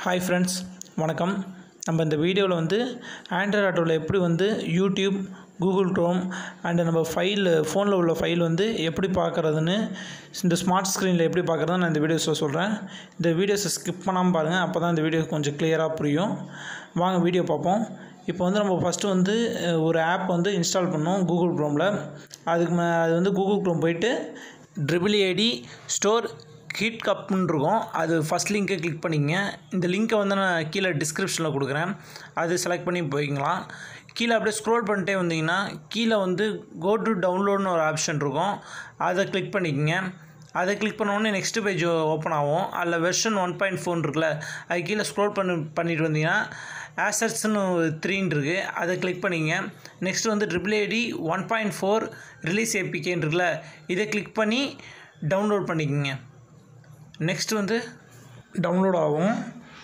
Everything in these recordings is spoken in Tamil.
ஹாய் ஃப்ரெண்ட்ஸ் வணக்கம் நம்ம இந்த வீடியோவில் வந்து ஆண்ட்ராய்ட் ஆட்டோவில் எப்படி வந்து யூடியூப் கூகுள் க்ரோம் அண்டு நம்ம ஃபைல் ஃபோனில் உள்ள ஃபைல் வந்து எப்படி பார்க்குறதுன்னு இந்த ஸ்மார்ட் ஸ்க்ரீனில் எப்படி பார்க்குறதுன்னு நான் இந்த வீடியோஸில் சொல்கிறேன் இந்த வீடியோஸை ஸ்கிப் பண்ணாமல் பாருங்கள் அப்போ தான் இந்த வீடியோ கொஞ்சம் கிளியராக புரியும் வாங்க வீடியோ பார்ப்போம் இப்போ வந்து நம்ம ஃபஸ்ட்டு வந்து அஹ், ஒரு ஆப் வந்து இன்ஸ்டால் பண்ணோம் கூகுள் க்ரோமில் அதுக்கு மே அது வந்து கூகுள் க்ரோம் போயிட்டு ட்ரிபிள் ஏடி ஸ்டோர் ஹீட் கப்னு இருக்கும் அது ஃபஸ்ட் லிங்க்கை கிளிக் பண்ணிக்கங்க இந்த லிங்க்கை வந்து நான் கீழே டிஸ்கிரிப்ஷனில் கொடுக்குறேன் அது செலக்ட் பண்ணி போய்க்கலாம் கீழே அப்படியே ஸ்க்ரோல் பண்ணிட்டே வந்தீங்கன்னா கீழே வந்து கோ டு டவுன்லோட்னு ஒரு ஆப்ஷன் இருக்கும் அதை கிளிக் பண்ணிக்கங்க அதை கிளிக் பண்ணோடனே நெக்ஸ்ட் பேஜ் ஓப்பன் ஆகும் அதில் வெர்ஷன் ஒன் பாயிண்ட் ஃபோன் இருக்குல்ல அது கீழே ஸ்க்ரோல் பண்ணி பண்ணிட்டு வந்தீங்கன்னா ஆசட்ஸ்னு த்ரீன்னு இருக்குது அதை கிளிக் பண்ணிங்க நெக்ஸ்ட் வந்து triple A D one point four release ஏபிகேன்னு இருக்குல்ல இதை கிளிக் பண்ணி டவுன்லோட் பண்ணிக்கோங்க நெக்ஸ்ட் வந்து டவுன்லோட் ஆகும்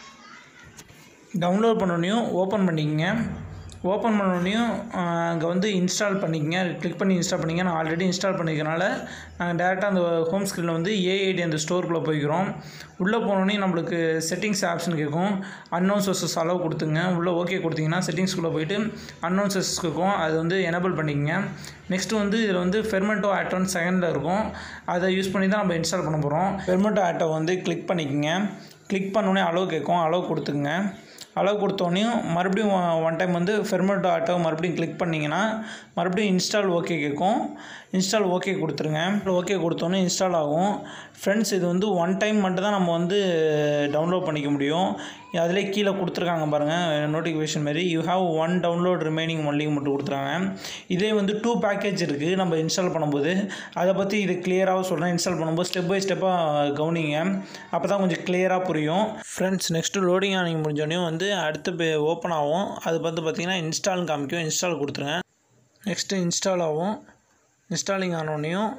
டவுன்லோட் பண்ணோடனையும் ஓப்பன் பண்ணிக்கங்க ஓப்பன் பண்ணோடனையும் அங்கே வந்து இன்ஸ்டால் பண்ணிக்கங்க கிளிக் பண்ணி இன்ஸ்டால் பண்ணிங்க நான் ஆல்ரெடி இன்ஸ்டால் பண்ணிக்கிறனால நாங்கள் டேரெக்டாக அந்த ஹோம் ஸ்க்ரீனில் வந்து ஏஐடி அந்த ஸ்டோருக்குள்ளே போய்க்கிறோம் உள்ளே போனோடனே நம்மளுக்கு செட்டிங்ஸ் ஆப்ஷன் கேட்கும் அன்னோன் சோர்சஸ் அளவு கொடுத்துங்க உள்ளே ஓகே கொடுத்தீங்கன்னா செட்டிங்ஸ்குள்ளே போயிட்டு அன்னோன் சோர்சஸ் இருக்கும் அது வந்து எனேபிள் பண்ணிக்கங்க நெக்ஸ்ட்டு வந்து இதில் வந்து ஃபெர்மெண்டோ ஆட்டோன்னு செகண்டில் இருக்கும் அதை யூஸ் பண்ணி தான் நம்ம இன்ஸ்டால் பண்ண போகிறோம் ஃபெர்மெண்டோ ஆட்டோ வந்து கிளிக் பண்ணிக்கங்க கிளிக் பண்ணோடனே அளவு கேட்கும் அளவு கொடுத்துங்க அளவு கொடுத்தோடனையும் மறுபடியும் ஒன் டைம் வந்து ஃபெர்மெண்டோ ஆட்டோ மறுபடியும் கிளிக் பண்ணிங்கன்னா மறுபடியும் இன்ஸ்டால் ஓகே கேட்கும் இன்ஸ்டால் ஓகே கொடுத்துருங்க ஓகே கொடுத்தோன்னே இன்ஸ்டால் ஆகும் ஃப்ரெண்ட்ஸ் இது வந்து ஒன் டைம் மட்டும் தான் நம்ம வந்து டவுன்லோட் பண்ணிக்க முடியும் அதிலே கீழே கொடுத்துருக்காங்க பாருங்கள் நோட்டிஃபிகேஷன் மாரி you have one download remaining ஒன்லிங் மட்டும் கொடுத்துருக்காங்க இதே வந்து டூ பேக்கேஜ் இருக்குது நம்ம இன்ஸ்டால் பண்ணும்போது அதை பற்றி இது கிளியராக சொல்கிறேன் இன்ஸ்டால் பண்ணும்போது ஸ்டெப் பை ஸ்டெப்பாக கவனிங்க அப்போ தான் கொஞ்சம் கிளியராக புரியும் ஃப்ரெண்ட்ஸ் நெக்ஸ்ட்டு லோடிங் ஆனிங் முடிஞ்சோடனே வந்து அடுத்து ஓப்பன் ஆகும் அது வந்து பார்த்திங்கன்னா இன்ஸ்டால்னு காமிக்கும் இன்ஸ்டால் கொடுத்துருங்க நெக்ஸ்ட்டு இன்ஸ்டால் ஆகும் இன்ஸ்டாலிங் ஆனோடனையும்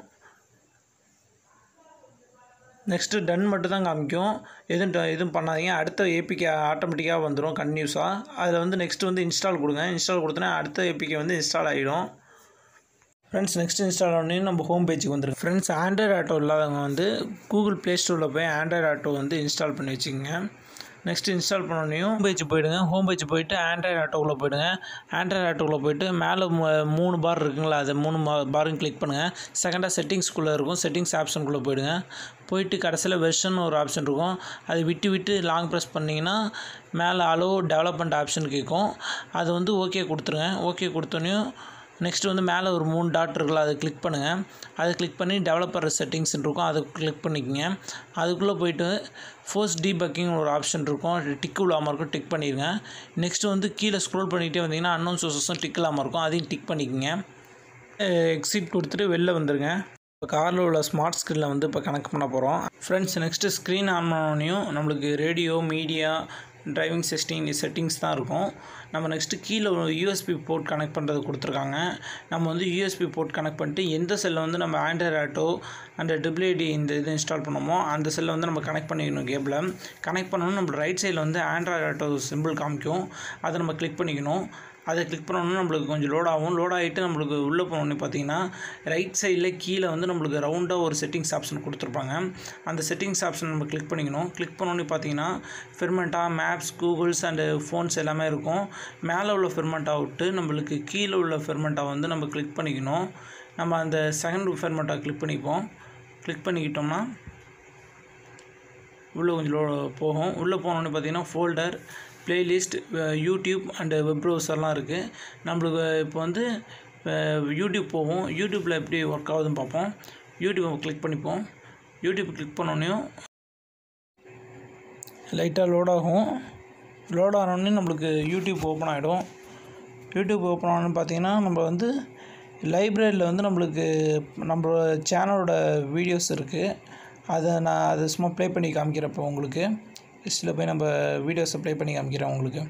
நெக்ஸ்ட்டு டன் மட்டும் தான் காமிக்கும் எதுவும் ட- எதுவும் பண்ணாதீங்க அடுத்த ஏபிகே ஆட்டோமேட்டிக்காக வந்துடும் கன்டினியூஸாக அதில் வந்து நெக்ஸ்ட் வந்து இன்ஸ்டால் கொடுங்க இன்ஸ்டால் கொடுத்தோன்னா அடுத்த ஏபிகே வந்து இன்ஸ்டால் ஆகிடும் ஃப்ரெண்ட்ஸ் நெக்ஸ்ட் இன்ஸ்டால் ஆனோடனே நம்ம ஹோம் பேஜுக்கு வந்துடும் ஃப்ரெண்ட்ஸ் ஆண்ட்ராய்டு ஆட்டோ இல்லாதவங்க வந்து கூகுள் ப்ளே ஸ்டோரில் போய் ஆண்ட்ராய்டு ஆட்டோ வந்து இன்ஸ்டால் பண்ணி வச்சுக்கோங்க நெக்ஸ்ட் இன்ஸ்டால் பண்ணோடனையும் ஹோம் பேஜ் போயிடுங்க ஹோம் பேஜ் போயிட்டு ஆண்ட்ராய்டு ஆட்டோக்குள்ளே போயிடுங்க ஆண்ட்ராய்டு ஆட்டோக்குள்ளே போயிட்டு மேலே மூ- மூணு பார் இருக்குங்களா அது மூணு பாரும் கிளிக் பண்ணுங்கள் செகண்டாக செட்டிங்ஸ்குள்ளே இருக்கும் செட்டிங்ஸ் ஆப்ஷனுக்குள்ளே போயிடுங்க போயிட்டு கடைசியில் வெர்ஷன் ஒரு ஆப்ஷன் இருக்கும் அது விட்டு விட்டு லாங் ப்ரெஸ் பண்ணிங்கன்னா மேலே அலோ டெவலப்மெண்ட் ஆப்ஷன் கேட்கும் அது வந்து ஓகே கொடுத்துருங்க ஓகே கொடுத்தோன்னையும் நெக்ஸ்ட் வந்து மேலே ஒரு மூணு டாட் இருக்குல்ல அதை கிளிக் பண்ணுங்கள் அதை கிளிக் பண்ணி டெவலப்பர் செட்டிங்ஸ் இருக்கும் அதை கிளிக் பண்ணிக்கங்க அதுக்குள்ளே போயிட்டு ஃபோர்ஸ் டீபக்கிங் ஒரு ஆப்ஷன் இருக்கும் டிக் இல்லாமல் இருக்கும் டிக் பண்ணிடுங்க நெக்ஸ்ட் வந்து கீழே ஸ்க்ரோல் பண்ணிகிட்டே வந்தீங்கன்னா அன்னோன் சோர்ஸஸும் டிக் இல்லாமல் இருக்கும் அதையும் டிக் பண்ணிக்கங்க எக்ஸிட் கொடுத்துட்டு வெளில வந்துடுங்க இப்போ காரில் உள்ள ஸ்மார்ட் ஸ்க்ரீனில் வந்து இப்போ கனெக்ட் பண்ண போகிறோம் ஃப்ரெண்ட்ஸ் நெக்ஸ்ட்டு ஸ்க்ரீன் ஆன் பண்ணோடனையும் நம்மளுக்கு radio media driving setting settings தான் இருக்கும் நம்ம நெக்ஸ்ட்டு கீழே ஒரு யூஎஸ்பி போர்ட் கனெக்ட் பண்ணுறது கொடுத்துருக்காங்க நம்ம வந்து யூஎஸ்பி போர்ட் கனெக்ட் பண்ணிட்டு எந்த செல்லை வந்து நம்ம ஆண்ட்ராய்டு ஆட்டோ அந்த டபிள்யூடி இந்த இது இன்ஸ்டால் பண்ணோமோ அந்த செல்லை வந்து நம்ம கனெக்ட் பண்ணிக்கணும் கேபில் கனெக்ட் பண்ணணும் நம்ம ரைட் சைடில் வந்து ஆண்ட்ராய்டு ஆட்டோ சிம்பிள் காமிக்கும் அதை நம்ம கிளிக் பண்ணிக்கணும் அதை கிளிக் பண்ணோன்னா நம்மளுக்கு கொஞ்சம் லோட் ஆகும் லோட் ஆகிட்டு நம்மளுக்கு உள்ளே போனோடனே பார்த்தீங்கன்னா ரைட் சைடில் கீழே வந்து நம்மளுக்கு ரவுண்டாக ஒரு செட்டிங்ஸ் ஆப்ஷன் கொடுத்துருப்பாங்க அந்த செட்டிங்ஸ் ஆப்ஷன் நம்ம கிளிக் பண்ணிக்கணும் கிளிக் பண்ணோன்னே பார்த்தீங்கன்னா ஃபெர்மெண்டா மேப்ஸ் கூகுள்ஸ் அண்டு ஃபோன்ஸ் எல்லாமே இருக்கும் மேலே உள்ள ஃபெர்மெண்டா விட்டு நம்மளுக்கு கீழே உள்ள ஃபெர்மெண்டா வந்து நம்ம கிளிக் பண்ணிக்கணும் நம்ம அந்த செகண்ட் ஃபெர்மெண்டா கிளிக் பண்ணிப்போம் கிளிக் பண்ணிக்கிட்டோம்னா உள்ளே கொஞ்சம் லோ போகும் உள்ளே போனோன்னு பார்த்தீங்கன்னா folder playlist YouTube and web ப்ரௌசர்லாம் இருக்குது நம்மளுக்கு இப்போ வந்து அஹ், யூடியூப் போவோம் யூடியூப்பில் எப்படி ஒர்க் ஆகுதுன்னு பார்ப்போம் யூடியூப்பை கிளிக் பண்ணிப்போம் யூடியூப் கிளிக் பண்ணோடனையும் லைட்டாக லோட் ஆகும் லோட் ஆனோடனே நம்மளுக்கு யூடியூப் ஓப்பன் ஆகிடும் யூடியூப் ஓப்பன் ஆனோன்னு பார்த்தீங்கன்னா நம்ம வந்து லைப்ரரியில் வந்து நம்மளுக்கு நம்மளோட சேனலோட வீடியோஸ் இருக்குது அதை நான் அதை சும்மா ப்ளே பண்ணி காமிக்கிறப்போ உங்களுக்கு லிஸ்ட்டில் போய் நம்ம வீடியோஸை ப்ளே பண்ணி காமிக்கிறேன் உங்களுக்கு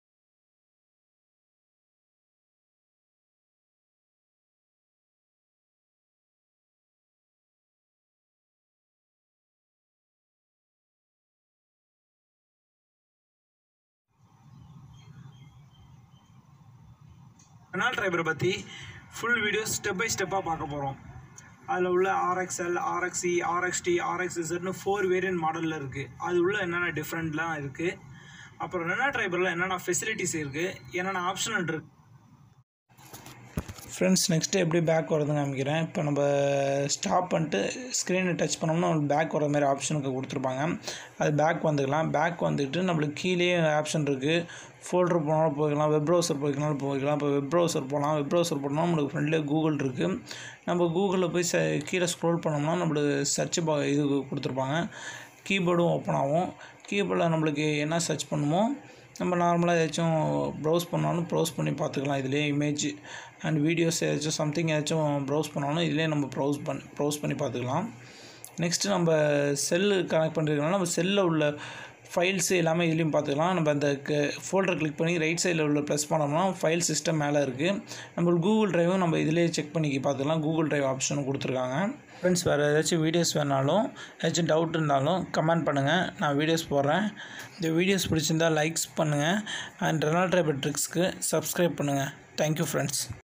ரெனால்ட் டிரைவரை பற்றி ஃபுல் வீடியோ ஸ்டெப் பை ஸ்டெப்பாக பார்க்க போகிறோம் அதில் உள்ள ஆர்எக்ஸ்எல் ஆர்எக்ஸி ஆர்எக்ஸ்டி ஆர்எக்ஸ்இசட்னு ஃபோர் வேரியன்ட் மாடலில் இருக்குது அது உள்ள என்னென்ன டிஃப்ரெண்ட்லாம் இருக்குது அப்புறம் ரெனா ட்ரைபரில் என்னென்ன ஃபெசிலிட்டிஸ் இருக்குது என்னென்ன ஆப்ஷன் இருக்குது ஃப்ரெண்ட்ஸ் நெக்ஸ்ட்டு எப்படி பேக் வரதுன்னு காமிக்கிறேன் இப்போ நம்ம ஸ்டாப் பண்ணிட்டு ஸ்க்ரீனை டச் பண்ணோம்னா நம்மளுக்கு பேக் வர மாதிரி ஆப்ஷனுக்கு கொடுத்துருப்பாங்க அது பேக் வந்துக்கலாம் பேக் வந்துட்டு நம்மளுக்கு கீழே ஆப்ஷன் இருக்குது ஃபோல்டர் போனாலும் போய்க்கலாம் வெப் ப்ரௌசர் போய்க்கனாலும் போய்க்கலாம் இப்போ வெப் ப்ரௌசர் போகலாம் வெப் ப்ரௌசர் போனால் நம்மளுக்கு ஃப்ரெண்ட்லேயே கூகுள் இருக்குது நம்ம கூகுளில் போய் ச கீழே ஸ்க்ரோல் பண்ணோம்னா நம்மளுக்கு சர்ச் பா இது கொடுத்துருப்பாங்க கீபோர்டும் ஓப்பன் ஆகும் கீபோர்டில் நம்மளுக்கு என்ன சர்ச் பண்ணுமோ நம்ம நார்மலாக ஏதாச்சும் ப்ரௌஸ் பண்ணாலும் ப்ரௌஸ் பண்ணி பார்த்துக்கலாம் இதிலே இமேஜ் அண்ட் வீடியோஸ் ஏதாச்சும் சம்திங் ஏதாச்சும் ப்ரௌஸ் பண்ணாலும் இதிலே நம்ம ப்ரௌஸ் பண்ணி ப்ரௌஸ் பண்ணி பார்த்துக்கலாம் நெக்ஸ்ட்டு நம்ம செல்லு கனெக்ட் பண்ணிருக்கனால நம்ம செல்லில் உள்ள ஃபைல்ஸ் எல்லாமே இதுலேயும் பார்த்துக்கலாம் நம்ம அந்த ஃபோல்டர் கிளிக் பண்ணி ரைட் சைடில் உள்ள ப்ரெஸ் பண்ணோம்னா ஃபைல் சிஸ்டம் மேலே இருக்குது நம்ம கூகுள் ட்ரைவும் நம்ம இதிலே செக் பண்ணி பார்த்துக்கலாம் கூகுள் ட்ரைவ் ஆப்ஷனும் கொடுத்துருக்காங்க ஃப்ரெண்ட்ஸ் வேறு ஏதாச்சும் வீடியோஸ் வேணாலும் ஏதாச்சும் டவுட் இருந்தாலும் கமெண்ட் பண்ணுங்கள் நான் வீடியோஸ் போடுறேன் இந்த வீடியோஸ் பிடிச்சிருந்தால் லைக்ஸ் பண்ணுங்கள் அண்ட் ரெனால் ட்ரைபர் ட்ரிக்ஸ்க்கு சப்ஸ்கிரைப் பண்ணுங்கள் தேங்க்யூ ஃப்ரெண்ட்ஸ்